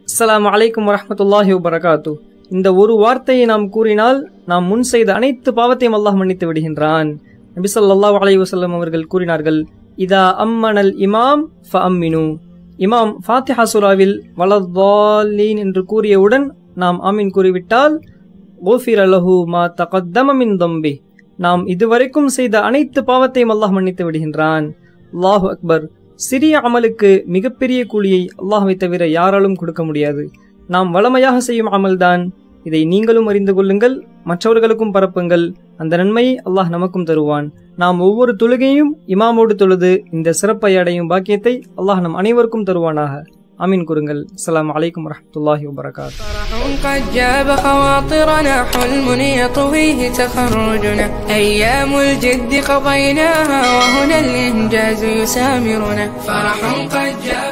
அஸ்ஸலாமு அலைக்கும் வரஹ்மத்துல்லாஹி வபரகாத்து இந்த ஒரு வார்த்தையை நாம் கூறினால் நாம் முன் செய்த அனைத்து பாவத்தையும் அல்லாஹ் மன்னித்து விடுகின்றான் நபி ஸல்லல்லாஹு அலைஹி வஸல்லம் அவர்கள் கூறினார்கள் இதா அம்மனல் இமாம் ஃப அம்மினு இமாம் ஃபாத்திஹா சூராவில் வலதாலீன் என்று கூறியவுடன் நாம் ஆமீன் கூறிவிட்டால் ஓஃபிர் அலஹு மா தகத்தம மின் தம்பி நாம் இதுவரைக்கும் செய்த அனைத்து பாவத்தையும் அல்லாஹ் மன்னித்து விடுகின்றான் அல்லாஹு அக்பர் சிறிய அமலுக்கு மிகப்பெரிய கூலியை அல்லாஹ்வை தவிர யாராலும் கொடுக்க முடியாது நாம் வளமையாக செய்யும் அமல்தான் இதை நீங்களும் அறிந்து கொள்ளுங்கள் மற்றவர்களுக்கும் பரப்புங்கள் அந்த நன்மையை அல்லாஹ் நமக்கும் தருவான் நாம் ஒவ்வொரு தொழுகையும் இமாமோடு தொழுது இந்த சிறப்பை அடையும் பாக்கியத்தை அல்லாஹ் நம் அனைவருக்கும் தருவானாக ஆமீன் கூறுங்கள் அஸ்ஸலாமு அலைக்கும் வரஹ்மத்துல்லாஹி வபரகாத் فرح قد جاب خواطرنا حلم يطويه تخرجنا أيام الجد قضيناها وهنا الإنجاز يسامرنا فرح قد جاب